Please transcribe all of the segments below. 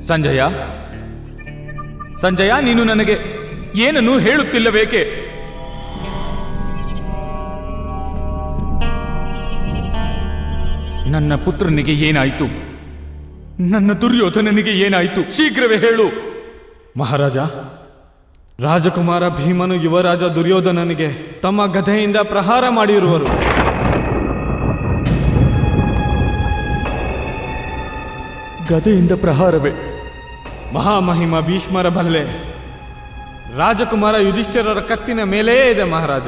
ಸಂಜಯ ಸಂಜಯ ನೀನು ನನಗೆ ಏನನ್ನು ಹೇಳುತ್ತಿಲ್ಲಬೇಕೆ ನನ್ನ ಪುತ್ರನಿಗೆ ಏನಾಯಿತು ನನ್ನ ದುರ್ಯೋಧನನಿಗೆ ಏನಾಯಿತು ಶೀಘ್ರವೇ ಹೇಳು ಮಹಾರಾಜ ರಾಜಕುಮಾರ ಭೀಮನು ಯುವರಾಜ ದುರ್ಯೋಧನನಿಗೆ ತಮ್ಮ ಗದೆಯಿಂದ ಪ್ರಹಾರ ಮಾಡಿರುವರು ಗದೆಯಿಂದ ಪ್ರಹಾರವೇ ಮಹಾಮಹಿಮ ಭೀಷ್ಮರ ಬಲ್ಲೆ ರಾಜಕುಮಾರ ಯುಧಿಷ್ಠಿರರ ಕತ್ತಿನ ಮೇಲೆಯೇ ಇದೆ ಮಹಾರಾಜ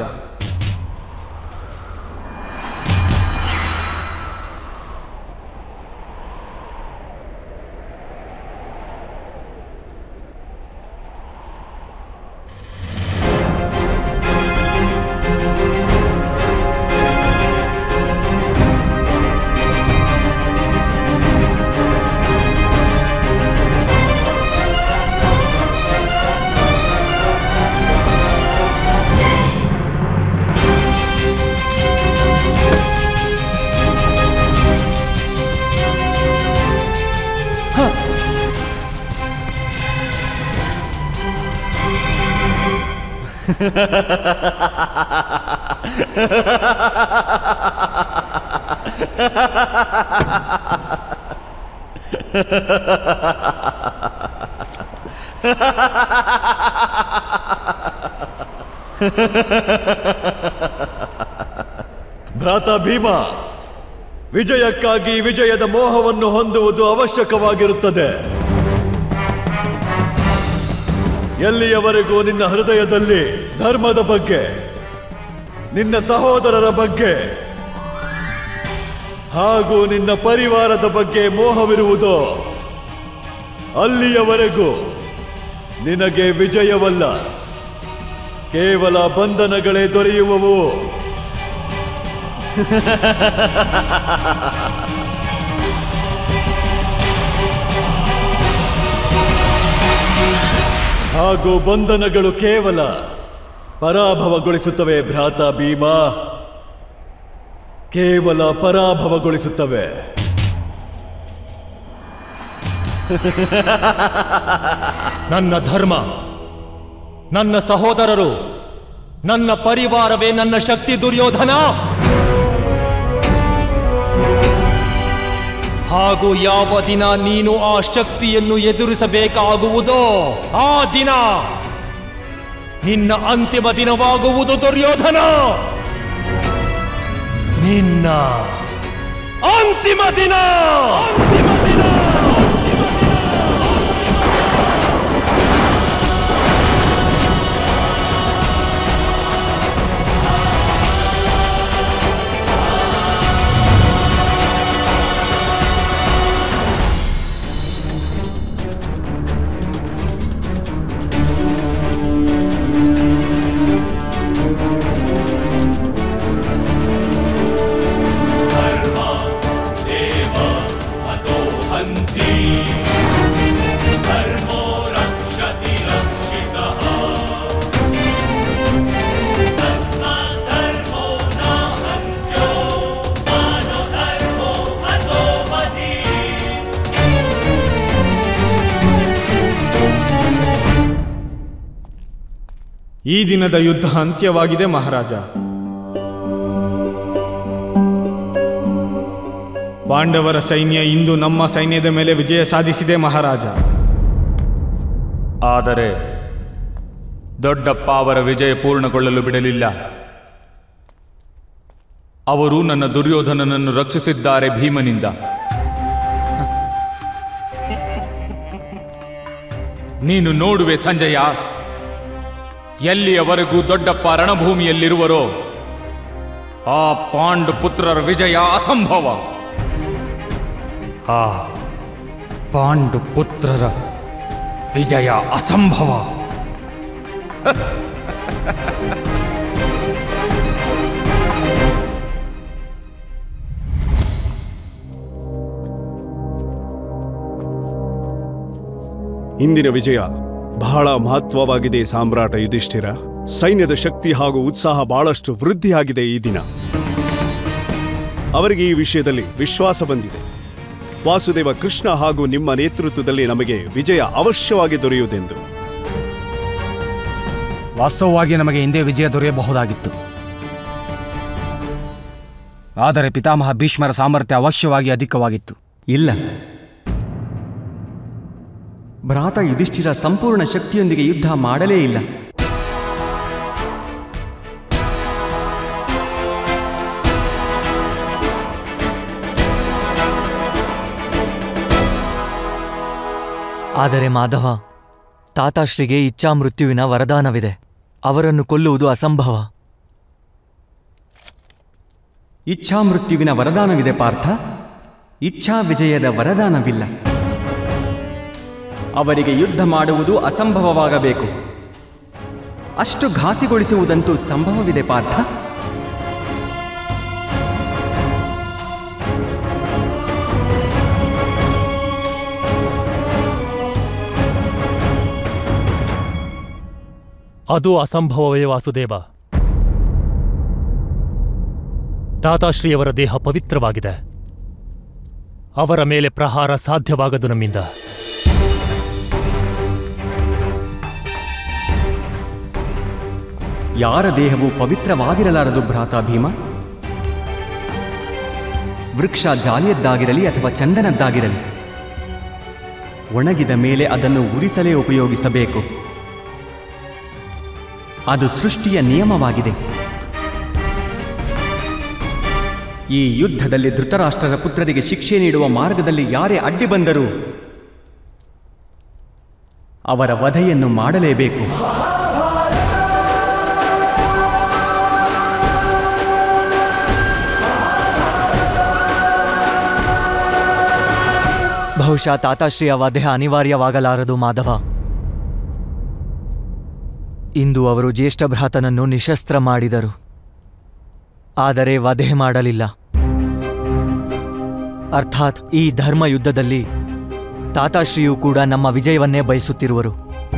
ಭ್ರಾತ ಭೀಮ ವಿಜಯಕ್ಕಾಗಿ ವಿಜಯದ ಮೋಹವನ್ನು ಹೊಂದುವುದು ಅವಶ್ಯಕವಾಗಿರುತ್ತದೆ ಎಲ್ಲಿಯವರೆಗೂ ನಿನ್ನ ಹೃದಯದಲ್ಲಿ ಧರ್ಮದ ಬಗ್ಗೆ ನಿನ್ನ ಸಹೋದರರ ಬಗ್ಗೆ ಹಾಗೂ ನಿನ್ನ ಪರಿವಾರದ ಬಗ್ಗೆ ಮೋಹವಿರುವುದೋ ಅಲ್ಲಿಯವರೆಗೂ ನಿನಗೆ ವಿಜಯವಲ್ಲ ಕೇವಲ ಬಂಧನಗಳೇ ದೊರೆಯುವವು ಹಾಗೂ ಬಂಧನಗಳು ಕೇವಲ ಪರಾಭವಗೊಳಿಸುತ್ತವೆ ಭ್ರಾತ ಭೀಮ ಕೇವಲ ಪರಾಭವಗೊಳಿಸುತ್ತವೆ ನನ್ನ ಧರ್ಮ ನನ್ನ ಸಹೋದರರು ನನ್ನ ಪರಿವಾರವೇ ನನ್ನ ಶಕ್ತಿ ದುರ್ಯೋಧನ ಹಾಗೂ ಯಾವ ದಿನ ನೀನು ಆ ಶಕ್ತಿಯನ್ನು ಎದುರಿಸಬೇಕಾಗುವುದೋ ಆ ದಿನ ನಿನ್ನ ಅಂತಿಮ ದಿನವಾಗುವುದು ದುರ್ಯೋಧನ ನಿನ್ನ ಅಂತಿಮ ದಿನ ಅಂತಿಮ ದಿನ ಈ ದಿನದ ಯುದ್ಧ ಅಂತ್ಯವಾಗಿದೆ ಮಹಾರಾಜ ಪಾಂಡವರ ಸೈನ್ಯ ಇಂದು ನಮ್ಮ ಸೈನ್ಯದ ಮೇಲೆ ವಿಜಯ ಸಾಧಿಸಿದೆ ಮಹಾರಾಜ ಆದರೆ ದೊಡ್ಡಪ್ಪ ಅವರ ವಿಜಯ ಪೂರ್ಣಗೊಳ್ಳಲು ಬಿಡಲಿಲ್ಲ ಅವರು ನನ್ನ ದುರ್ಯೋಧನನನ್ನು ರಕ್ಷಿಸಿದ್ದಾರೆ ಭೀಮನಿಂದ ನೀನು ನೋಡುವೆ ಸಂಜಯ ಎಲ್ಲಿಯವರೆಗೂ ದೊಡ್ಡಪ್ಪ ರಣಭೂಮಿಯಲ್ಲಿರುವರೋ ಆ ಪಾಂಡು ಪುತ್ರರ ವಿಜಯ ಅಸಂಭವ ಆ ಪಾಂಡು ಪುತ್ರರ ವಿಜಯ ಅಸಂಭವ ಇಂದಿನ ವಿಜಯ ಬಹಳ ಮಹತ್ವವಾಗಿದೆ ಸಾಮ್ರಾಟ ಯುಧಿಷ್ಠಿರ ಸೈನ್ಯದ ಶಕ್ತಿ ಹಾಗೂ ಉತ್ಸಾಹ ಬಹಳಷ್ಟು ವೃದ್ಧಿಯಾಗಿದೆ ಈ ದಿನ ಅವರಿಗೆ ಈ ವಿಷಯದಲ್ಲಿ ವಿಶ್ವಾಸ ಬಂದಿದೆ ವಾಸುದೇವ ಕೃಷ್ಣ ಹಾಗೂ ನಿಮ್ಮ ನೇತೃತ್ವದಲ್ಲಿ ನಮಗೆ ವಿಜಯ ಅವಶ್ಯವಾಗಿ ದೊರೆಯುವುದೆಂದು ವಾಸ್ತವವಾಗಿ ನಮಗೆ ಹಿಂದೆ ವಿಜಯ ದೊರೆಯಬಹುದಾಗಿತ್ತು ಆದರೆ ಪಿತಾಮಹ ಭೀಷ್ಮರ ಸಾಮರ್ಥ್ಯ ಅವಶ್ಯವಾಗಿ ಅಧಿಕವಾಗಿತ್ತು ಇಲ್ಲ ಭ್ರಾತ ಯುಧಿಷ್ಠಿರ ಸಂಪೂರ್ಣ ಶಕ್ತಿಯೊಂದಿಗೆ ಯುದ್ಧ ಮಾಡಲೇ ಇಲ್ಲ ಆದರೆ ಮಾಧವ ತಾತಾಶ್ರೀಗೆ ಇಚ್ಛಾಮೃತ್ಯುವಿನ ವರದಾನವಿದೆ ಅವರನ್ನು ಕೊಲ್ಲುವುದು ಅಸಂಭವ ಇಚ್ಛಾ ಮೃತ್ಯುವಿನ ವರದಾನವಿದೆ ಪಾರ್ಥ ಇಚ್ಛಾ ವಿಜಯದ ವರದಾನವಿಲ್ಲ ಅವರಿಗೆ ಯುದ್ಧ ಮಾಡುವುದು ಅಸಂಭವವಾಗಬೇಕು ಅಷ್ಟು ಘಾಸಿಗೊಳಿಸುವುದಂತೂ ಸಂಭವವಿದೆ ಪಾರ್ಥ ಅದು ಅಸಂಭವವೇ ವಾಸುದೇವ ತಾತಾಶ್ರೀಯವರ ದೇಹ ಪವಿತ್ರವಾಗಿದೆ ಅವರ ಮೇಲೆ ಪ್ರಹಾರ ಸಾಧ್ಯವಾಗದು ನಮ್ಮಿಂದ ಯಾರ ದೇಹವು ಪವಿತ್ರವಾಗಿರಲಾರದು ಭ್ರಾತ ಭೀಮ ವೃಕ್ಷ ಜಾಲಿಯದ್ದಾಗಿರಲಿ ಅಥವಾ ಚಂದನದ್ದಾಗಿರಲಿ ಒಣಗಿದ ಮೇಲೆ ಅದನ್ನು ಉರಿಸಲೇ ಉಪಯೋಗಿಸಬೇಕು ಅದು ಸೃಷ್ಟಿಯ ನಿಯಮವಾಗಿದೆ ಈ ಯುದ್ಧದಲ್ಲಿ ಧೃತರಾಷ್ಟ್ರರ ಪುತ್ರರಿಗೆ ಶಿಕ್ಷೆ ನೀಡುವ ಮಾರ್ಗದಲ್ಲಿ ಯಾರೇ ಅಡ್ಡಿ ಬಂದರೂ ಅವರ ವಧೆಯನ್ನು ಮಾಡಲೇಬೇಕು ಬಹುಶಃ ತಾತಾಶ್ರೀಯ ವಧೆ ಅನಿವಾರ್ಯವಾಗಲಾರದು ಮಾಧವ ಇಂದು ಅವರು ಜ್ಯೇಷ್ಠ ಭ್ರಾತನನ್ನು ನಿಶಸ್ತ್ರ ಮಾಡಿದರು ಆದರೆ ವಧೆ ಮಾಡಲಿಲ್ಲ ಅರ್ಥಾತ್ ಈ ಧರ್ಮ ಯುದ್ಧದಲ್ಲಿ ತಾತಾಶ್ರೀಯು ಕೂಡ ನಮ್ಮ ವಿಜಯವನ್ನೇ ಬಯಸುತ್ತಿರುವರು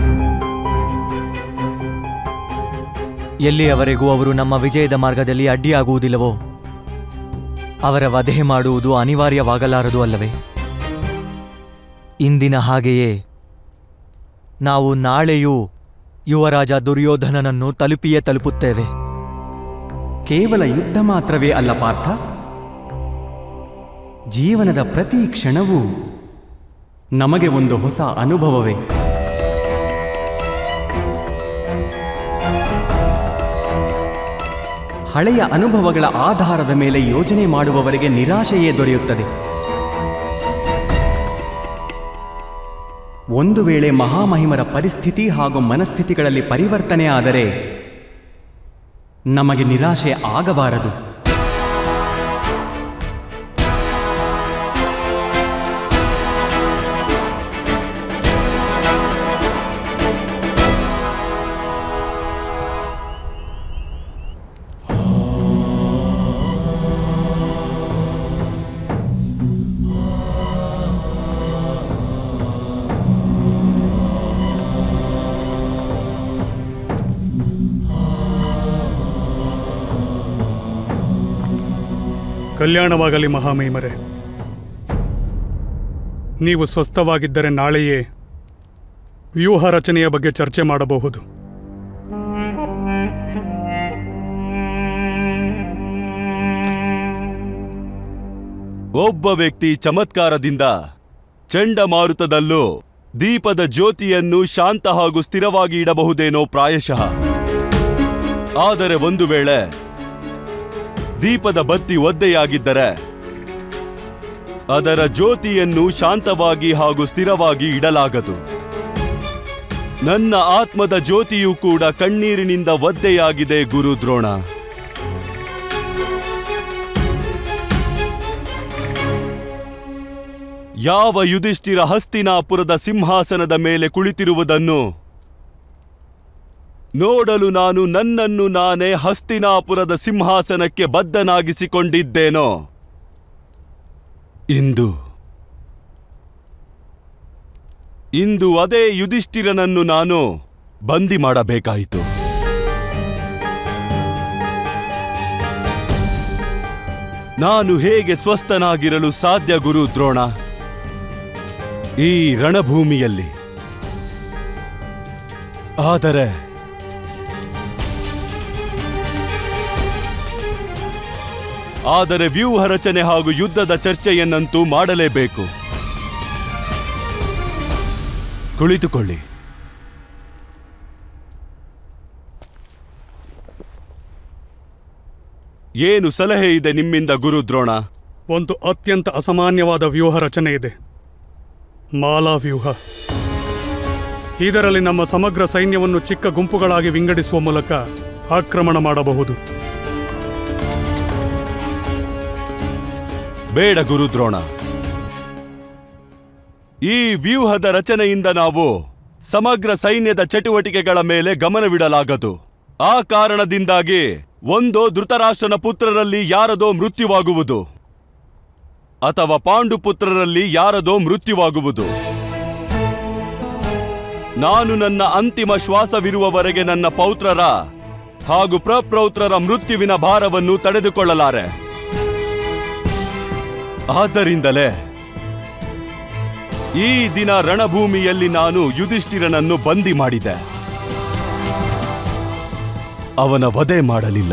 ಎಲ್ಲಿಯವರೆಗೂ ಅವರು ನಮ್ಮ ವಿಜಯದ ಮಾರ್ಗದಲ್ಲಿ ಅಡ್ಡಿಯಾಗುವುದಿಲ್ಲವೋ ಅವರ ವಧೆ ಮಾಡುವುದು ಅನಿವಾರ್ಯವಾಗಲಾರದು ಅಲ್ಲವೇ ಇಂದಿನ ಹಾಗೆಯೇ ನಾವು ನಾಳೆಯೂ ಯುವರಾಜ ದುರ್ಯೋಧನನನ್ನು ತಲುಪಿಯೇ ತಲುಪುತ್ತೇವೆ ಕೇವಲ ಯುದ್ಧ ಮಾತ್ರವೇ ಅಲ್ಲ ಪಾರ್ಥ ಜೀವನದ ಪ್ರತಿ ಕ್ಷಣವೂ ನಮಗೆ ಒಂದು ಹೊಸ ಅನುಭವವೇ ಹಳೆಯ ಅನುಭವಗಳ ಆಧಾರದ ಮೇಲೆ ಯೋಜನೆ ಮಾಡುವವರಿಗೆ ನಿರಾಶೆಯೇ ದೊರೆಯುತ್ತದೆ ಒಂದು ವೇಳೆ ಮಹಾಮಹಿಮರ ಪರಿಸ್ಥಿತಿ ಹಾಗೂ ಮನಸ್ಥಿತಿಗಳಲ್ಲಿ ಪರಿವರ್ತನೆ ಆದರೆ ನಮಗೆ ನಿರಾಶೆ ಆಗಬಾರದು ಕಲ್ಯಾಣವಾಗಲಿ ಮಹಾಮಹಿಮರೆ ನೀವು ಸ್ವಸ್ಥವಾಗಿದ್ದರೆ ನಾಳೆಯೇ ವ್ಯೂಹ ರಚನೆಯ ಬಗ್ಗೆ ಚರ್ಚೆ ಮಾಡಬಹುದು ಒಬ್ಬ ವ್ಯಕ್ತಿ ಚಮತ್ಕಾರದಿಂದ ಚಂಡಮಾರುತದಲ್ಲೂ ದೀಪದ ಜ್ಯೋತಿಯನ್ನು ಶಾಂತ ಹಾಗೂ ಸ್ಥಿರವಾಗಿ ಇಡಬಹುದೇನೋ ಪ್ರಾಯಶಃ ಆದರೆ ಒಂದು ವೇಳೆ ದೀಪದ ಬತ್ತಿ ಒದ್ದೆಯಾಗಿದ್ದರೆ ಅದರ ಜ್ಯೋತಿಯನ್ನು ಶಾಂತವಾಗಿ ಹಾಗೂ ಸ್ಥಿರವಾಗಿ ಇಡಲಾಗದು ನನ್ನ ಆತ್ಮದ ಜ್ಯೋತಿಯೂ ಕೂಡ ಕಣ್ಣೀರಿನಿಂದ ಒದ್ದೆಯಾಗಿದೆ ಗುರು ದ್ರೋಣ ಯಾವ ಯುಧಿಷ್ಠಿರ ಹಸ್ತಿನಾಪುರದ ಸಿಂಹಾಸನದ ಮೇಲೆ ಕುಳಿತಿರುವುದನ್ನು ನೋಡಲು ನಾನು ನನ್ನನ್ನು ನಾನೇ ಹಸ್ತಿನಾಪುರದ ಸಿಂಹಾಸನಕ್ಕೆ ಬದ್ಧನಾಗಿಸಿಕೊಂಡಿದ್ದೇನೋ ಇಂದು ಇಂದು ಅದೇ ಯುಧಿಷ್ಠಿರನನ್ನು ನಾನು ಬಂದಿ ಮಾಡಬೇಕಾಯಿತು ನಾನು ಹೇಗೆ ಸ್ವಸ್ಥನಾಗಿರಲು ಸಾಧ್ಯ ಗುರು ದ್ರೋಣ ಈ ರಣಭೂಮಿಯಲ್ಲಿ ಆದರೆ ಆದರೆ ವ್ಯೂಹ ರಚನೆ ಹಾಗೂ ಯುದ್ಧದ ಚರ್ಚೆಯನ್ನಂತೂ ಮಾಡಲೇಬೇಕು ಕುಳಿತುಕೊಳ್ಳಿ ಏನು ಸಲಹೆ ಇದೆ ನಿಮ್ಮಿಂದ ಗುರುದ್ರೋಣ ಒಂದು ಅತ್ಯಂತ ಅಸಾಮಾನ್ಯವಾದ ವ್ಯೂಹ ರಚನೆ ಇದೆ ಮಾಲಾ ವ್ಯೂಹ ಇದರಲ್ಲಿ ನಮ್ಮ ಸಮಗ್ರ ಸೈನ್ಯವನ್ನು ಚಿಕ್ಕ ಗುಂಪುಗಳಾಗಿ ವಿಂಗಡಿಸುವ ಮೂಲಕ ಆಕ್ರಮಣ ಮಾಡಬಹುದು ಬೇಡ ಗುರುದ್ರೋಣ ಈ ವ್ಯೂಹದ ರಚನೆಯಿಂದ ನಾವು ಸಮಗ್ರ ಸೈನ್ಯದ ಚಟುವಟಿಕೆಗಳ ಮೇಲೆ ಗಮನವಿಡಲಾಗದು ಆ ಕಾರಣದಿಂದಾಗಿ ಒಂದೋ ಧೃತರಾಷ್ಟ್ರನ ಪುತ್ರರಲ್ಲಿ ಯಾರದೋ ಮೃತ್ಯುವಾಗುವುದು ಅಥವಾ ಪಾಂಡು ಪುತ್ರರಲ್ಲಿ ಯಾರದೋ ಮೃತ್ಯುವಾಗುವುದು ನಾನು ನನ್ನ ಅಂತಿಮ ಶ್ವಾಸವಿರುವವರೆಗೆ ನನ್ನ ಪೌತ್ರರ ಹಾಗೂ ಪ್ರಪ್ರೌತ್ರರ ಮೃತ್ಯುವಿನ ಭಾರವನ್ನು ತಡೆದುಕೊಳ್ಳಲಾರೆ ಆದ್ದರಿಂದಲೇ ಈ ದಿನ ರಣಭೂಮಿಯಲ್ಲಿ ನಾನು ಯುಧಿಷ್ಠಿರನನ್ನು ಬಂದಿ ಮಾಡಿದೆ ಅವನ ವಧೆ ಮಾಡಲಿಲ್ಲ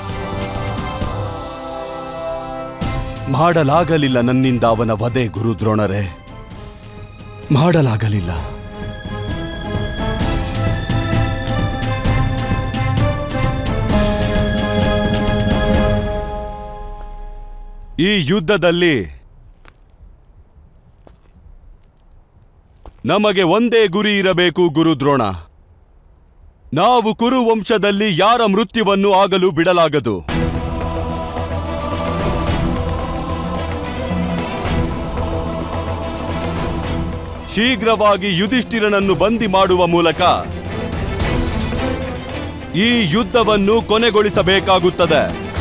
ಮಾಡಲಾಗಲಿಲ್ಲ ನನ್ನಿಂದ ಅವನ ವಧೆ ಗುರುದ್ರೋಣರೇ ಮಾಡಲಾಗಲಿಲ್ಲ ಈ ಯುದ್ಧದಲ್ಲಿ ನಮಗೆ ಒಂದೇ ಗುರಿ ಇರಬೇಕು ಗುರುದ್ರೋಣ ನಾವು ಕುರು ವಂಶದಲ್ಲಿ ಯಾರ ಮೃತ್ಯುವನ್ನು ಆಗಲು ಬಿಡಲಾಗದು ಶೀಘ್ರವಾಗಿ ಯುಧಿಷ್ಠಿರನನ್ನು ಬಂದಿ ಮಾಡುವ ಮೂಲಕ ಈ ಯುದ್ಧವನ್ನು ಕೊನೆಗೊಳಿಸಬೇಕಾಗುತ್ತದೆ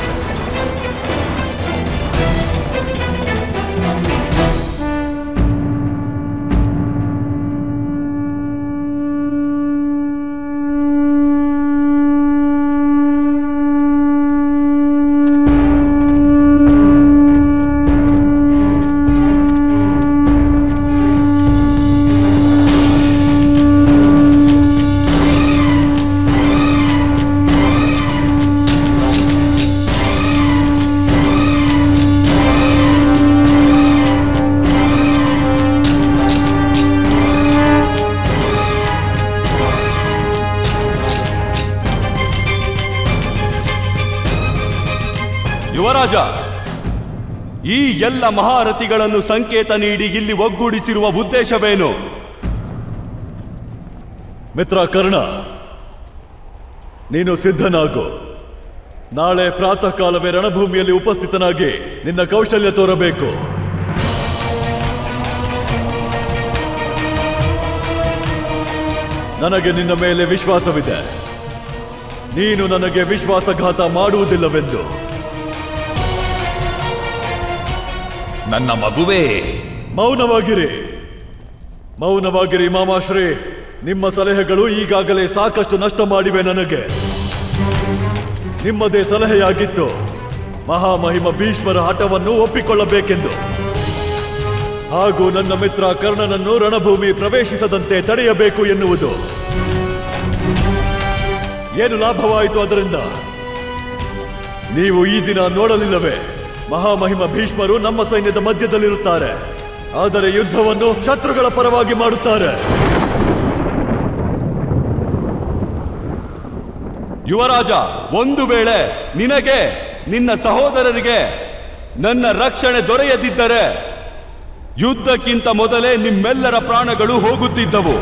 ಯುವರಾಜ ಈ ಎಲ್ಲ ಮಹಾರಥಿಗಳನ್ನು ಸಂಕೇತ ನೀಡಿ ಇಲ್ಲಿ ಒಗ್ಗೂಡಿಸಿರುವ ಉದ್ದೇಶವೇನು ಮಿತ್ರ ಕರ್ಣ ನೀನು ಸಿದ್ಧನಾಗು ನಾಳೆ ಪ್ರಾತಃ ಕಾಲವೇ ರಣಭೂಮಿಯಲ್ಲಿ ಉಪಸ್ಥಿತನಾಗಿ ನಿನ್ನ ಕೌಶಲ್ಯ ತೋರಬೇಕು ನನಗೆ ನಿನ್ನ ಮೇಲೆ ವಿಶ್ವಾಸವಿದೆ ನೀನು ನನಗೆ ವಿಶ್ವಾಸಘಾತ ಮಾಡುವುದಿಲ್ಲವೆಂದು ನನ್ನ ಮಗುವೇ ಮೌನವಾಗಿರಿ ಮೌನವಾಗಿರಿ ಮಾಮಾಶ್ರೀ ನಿಮ್ಮ ಸಲಹೆಗಳು ಈಗಾಗಲೇ ಸಾಕಷ್ಟು ನಷ್ಟ ಮಾಡಿವೆ ನನಗೆ ನಿಮ್ಮದೇ ಸಲಹೆಯಾಗಿತ್ತು ಮಹಾಮಹಿಮ ಭೀಷ್ಮರ ಹಠವನ್ನು ಒಪ್ಪಿಕೊಳ್ಳಬೇಕೆಂದು ಹಾಗೂ ನನ್ನ ಮಿತ್ರ ಕರ್ಣನನ್ನು ರಣಭೂಮಿ ಪ್ರವೇಶಿಸದಂತೆ ತಡೆಯಬೇಕು ಎನ್ನುವುದು ಏನು ಲಾಭವಾಯಿತು ಅದರಿಂದ ನೀವು ಈ ದಿನ ನೋಡಲಿಲ್ಲವೇ ಮಹಾಮಹಿಮ ಭೀಷ್ಮರು ನಮ್ಮ ಸೈನ್ಯದ ಮಧ್ಯದಲ್ಲಿರುತ್ತಾರೆ ಆದರೆ ಯುದ್ಧವನ್ನು ಶತ್ರುಗಳ ಪರವಾಗಿ ಮಾಡುತ್ತಾರೆ ಯುವರಾಜ ಒಂದು ವೇಳೆ ನಿನಗೆ ನಿನ್ನ ಸಹೋದರರಿಗೆ ನನ್ನ ರಕ್ಷಣೆ ದೊರೆಯದಿದ್ದರೆ ಯುದ್ಧಕ್ಕಿಂತ ಮೊದಲೇ ನಿಮ್ಮೆಲ್ಲರ ಪ್ರಾಣಗಳು ಹೋಗುತ್ತಿದ್ದವು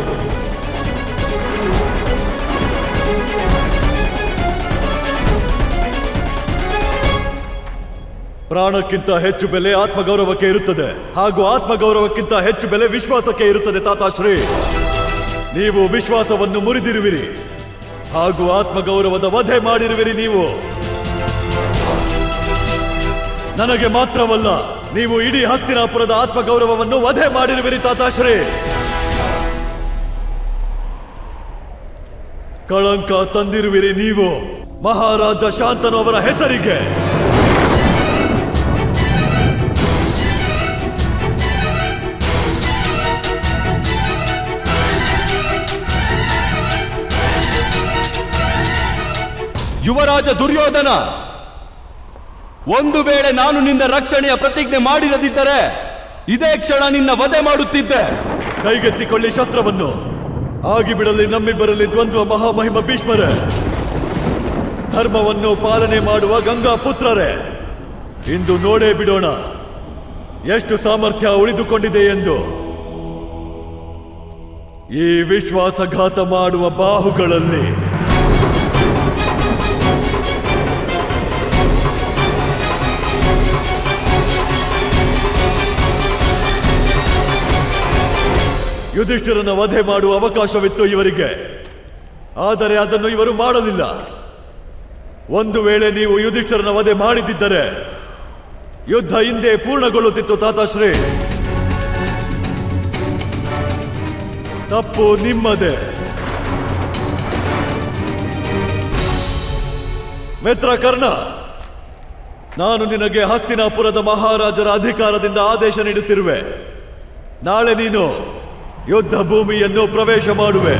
ಪ್ರಾಣಕ್ಕಿಂತ ಹೆಚ್ಚು ಬೆಲೆ ಆತ್ಮಗೌರವಕ್ಕೆ ಇರುತ್ತದೆ ಹಾಗೂ ಆತ್ಮಗೌರವಕ್ಕಿಂತ ಹೆಚ್ಚು ಬೆಲೆ ವಿಶ್ವಾಸಕ್ಕೆ ಇರುತ್ತದೆ ತಾತಾಶ್ರೀ ನೀವು ವಿಶ್ವಾಸವನ್ನು ಮುರಿದಿರುವಿರಿ ಹಾಗೂ ಆತ್ಮಗೌರವದ ವಧೆ ಮಾಡಿರುವಿರಿ ನೀವು ನನಗೆ ಮಾತ್ರವಲ್ಲ ನೀವು ಇಡೀ ಹಸ್ತಿನಾಪುರದ ಆತ್ಮಗೌರವವನ್ನು ವಧೆ ಮಾಡಿರುವಿರಿ ತಾತಾಶ್ರೀ ಕಳಂಕ ತಂದಿರುವಿರಿ ನೀವು ಮಹಾರಾಜ ಶಾಂತನು ಅವರ ಹೆಸರಿಗೆ ಯುವರಾಜ ದುರ್ಯೋಧನ ಒಂದು ವೇಳೆ ನಾನು ನಿನ್ನ ರಕ್ಷಣೆಯ ಪ್ರತಿಜ್ಞೆ ಮಾಡಿರದಿದ್ದರೆ ಇದೇ ಕ್ಷಣ ನಿನ್ನ ವಧೆ ಮಾಡುತ್ತಿದ್ದೆ ಕೈಗೆತ್ತಿಕೊಳ್ಳಿ ಶಸ್ತ್ರವನ್ನು ಆಗಿ ಬಿಡಲಿ ನಮ್ಮಿಬ್ಬರಲ್ಲಿ ದ್ವಂದ್ವ ಮಹಾಮಹಿಮ ಭೀಷ್ಮರೇ ಧರ್ಮವನ್ನು ಪಾಲನೆ ಮಾಡುವ ಗಂಗಾ ಪುತ್ರರೇ ಇಂದು ನೋಡೇ ಬಿಡೋಣ ಎಷ್ಟು ಸಾಮರ್ಥ್ಯ ಉಳಿದುಕೊಂಡಿದೆ ಎಂದು ಈ ವಿಶ್ವಾಸಘಾತ ಮಾಡುವ ಬಾಹುಗಳಲ್ಲಿ ಯುಧಿಷ್ಠಿರನ ವಧೆ ಮಾಡುವ ಅವಕಾಶವಿತ್ತು ಇವರಿಗೆ ಆದರೆ ಅದನ್ನು ಇವರು ಮಾಡಲಿಲ್ಲ ಒಂದು ವೇಳೆ ನೀವು ಯುಧಿಷ್ಠಿರನ ವಧೆ ಮಾಡಿದ್ದರೆ ಯುದ್ಧ ಹಿಂದೆ ಪೂರ್ಣಗೊಳ್ಳುತ್ತಿತ್ತು ತಾತಾಶ್ರೀ ತಪ್ಪು ನಿಮ್ಮದೇ ಮಿತ್ರ ಕರ್ಣ ನಾನು ನಿನಗೆ ಹಸ್ತಿನಾಪುರದ ಮಹಾರಾಜರ ಅಧಿಕಾರದಿಂದ ಆದೇಶ ನೀಡುತ್ತಿರುವೆ ನಾಳೆ ನೀನು ಯುದ್ಧ ಭೂಮಿಯನ್ನು ಪ್ರವೇಶ ಮಾಡುವೆ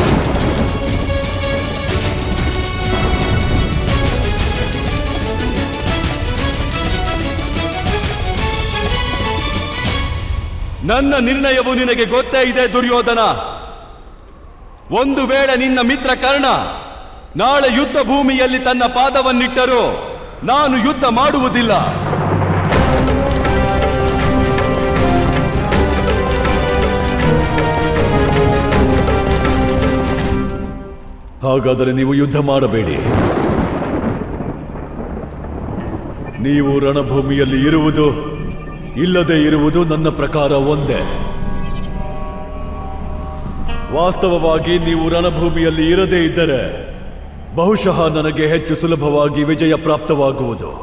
ನನ್ನ ನಿರ್ಣಯವು ನಿನಗೆ ಗೊತ್ತೇ ಇದೆ ದುರ್ಯೋಧನ ಒಂದು ವೇಳೆ ನಿನ್ನ ಮಿತ್ರ ಕರ್ಣ ನಾಳೆ ಯುದ್ಧ ಭೂಮಿಯಲ್ಲಿ ತನ್ನ ಪಾದವನ್ನಿಟ್ಟರೂ ನಾನು ಯುದ್ಧ ಮಾಡುವುದಿಲ್ಲ ಹಾಗಾದರೆ ನೀವು ಯುದ್ಧ ಮಾಡಬೇಡಿ ನೀವು ರಣಭೂಮಿಯಲ್ಲಿ ಇರುವುದು ಇಲ್ಲದೆ ಇರುವುದು ನನ್ನ ಪ್ರಕಾರ ಒಂದೇ ವಾಸ್ತವವಾಗಿ ನೀವು ರಣಭೂಮಿಯಲ್ಲಿ ಇರದೇ ಇದ್ದರೆ ಬಹುಶಃ ನನಗೆ ಹೆಚ್ಚು ಸುಲಭವಾಗಿ ವಿಜಯ ಪ್ರಾಪ್ತವಾಗುವುದು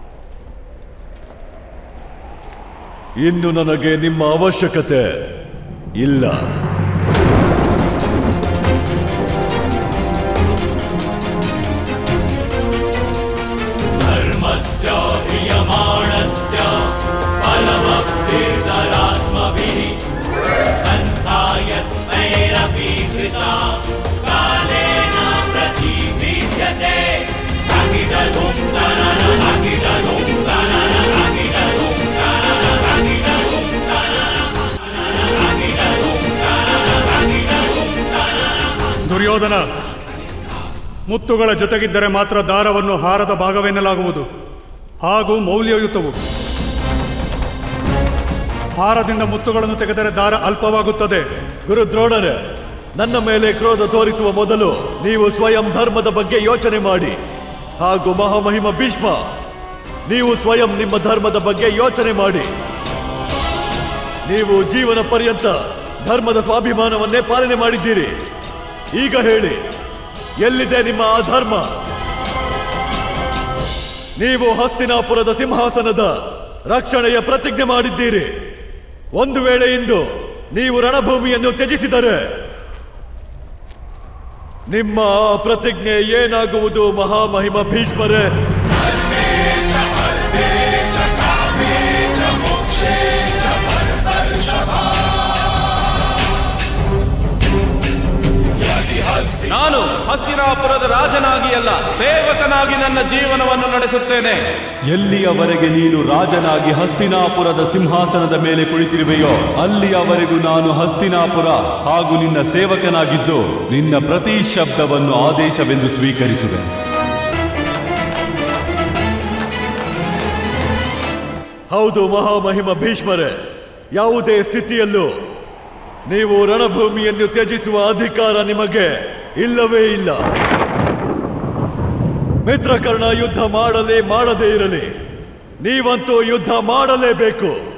ಇನ್ನು ನನಗೆ ನಿಮ್ಮ ಅವಶ್ಯಕತೆ ಇಲ್ಲ धर्मस्य ह्रियमाणस्य बलवक्तिर्धरात्मभिः संस्थायत्मैरपि धृता कालेन प्रतिविद्यते अकिडधुं तनन अकिडधुं तनन अकिडधुं तनन अकिडधुं तनन अकिडधुं तनन अकिडधुं तनन ದುರ್ಯೋಧನ ಮುತ್ತುಗಳ ಜೊತೆಗಿದ್ದರೆ ಮಾತ್ರ ದಾರವನ್ನು ಹಾರದ ಭಾಗವೆನ್ನಲಾಗುವುದು ಹಾಗೂ ಮೌಲ್ಯಯುತವು ಹಾರದಿಂದ ಮುತ್ತುಗಳನ್ನು ತೆಗೆದರೆ ದಾರ ಅಲ್ಪವಾಗುತ್ತದೆ ಗುರು ದ್ರೋಣರೇ ನನ್ನ ಮೇಲೆ ಕ್ರೋಧ ತೋರಿಸುವ ಮೊದಲು ನೀವು ಸ್ವಯಂ ಧರ್ಮದ ಬಗ್ಗೆ ಯೋಚನೆ ಮಾಡಿ ಹಾಗೂ ಮಹಾಮಹಿಮ ಭೀಷ್ಮ ನೀವು ಸ್ವಯಂ ನಿಮ್ಮ ಧರ್ಮದ ಬಗ್ಗೆ ಯೋಚನೆ ಮಾಡಿ ನೀವು ಜೀವನ ಪರ್ಯಂತ ಧರ್ಮದ ಸ್ವಾಭಿಮಾನವನ್ನೇ ಪಾಲನೆ ಮಾಡಿದ್ದೀರಿ ಈಗ ಹೇಳಿ ಎಲ್ಲಿದೆ ನಿಮ್ಮ ಆ ಧರ್ಮ ನೀವು ಹಸ್ತಿನಾಪುರದ ಸಿಂಹಾಸನದ ರಕ್ಷಣೆಯ ಪ್ರತಿಜ್ಞೆ ಮಾಡಿದ್ದೀರಿ ಒಂದು ವೇಳೆ ಇಂದು ನೀವು ರಣಭೂಮಿಯನ್ನು ತ್ಯಜಿಸಿದರೆ ನಿಮ್ಮ ಆ ಪ್ರತಿಜ್ಞೆ ಏನಾಗುವುದು ಮಹಾಮಹಿಮ ಭೀಷ್ಮರೇ ನಾನು ಹಸ್ತಿನಾಪುರದ ರಾಜನಾಗಿ ಅಲ್ಲ ಸೇವಕನಾಗಿ ನನ್ನ ಜೀವನವನ್ನು ನಡೆಸುತ್ತೇನೆ ಎಲ್ಲಿಯವರೆಗೆ ನೀನು ರಾಜನಾಗಿ ಹಸ್ತಿನಾಪುರದ ಸಿಂಹಾಸನದ ಮೇಲೆ ಕುಳಿತಿರುವೆಯೋ ಅಲ್ಲಿಯವರೆಗೂ ನಾನು ಹಸ್ತಿನಾಪುರ ಹಾಗೂ ನಿನ್ನ ಸೇವಕನಾಗಿದ್ದು ನಿನ್ನ ಪ್ರತಿ ಶಬ್ದವನ್ನು ಆದೇಶವೆಂದು ಸ್ವೀಕರಿಸುವೆ ಹೌದು ಮಹಾಮಹಿಮ ಭೀಷ್ಮರೇ ಯಾವುದೇ ಸ್ಥಿತಿಯಲ್ಲೂ ನೀವು ರಣಭೂಮಿಯನ್ನು ತ್ಯಜಿಸುವ ಅಧಿಕಾರ ನಿಮಗೆ ಇಲ್ಲವೇ ಇಲ್ಲ ಮಿತ್ರಕರ್ಣ ಯುದ್ಧ ಮಾಡಲಿ ಮಾಡದೇ ಇರಲಿ ನೀವಂತೂ ಯುದ್ಧ ಮಾಡಲೇಬೇಕು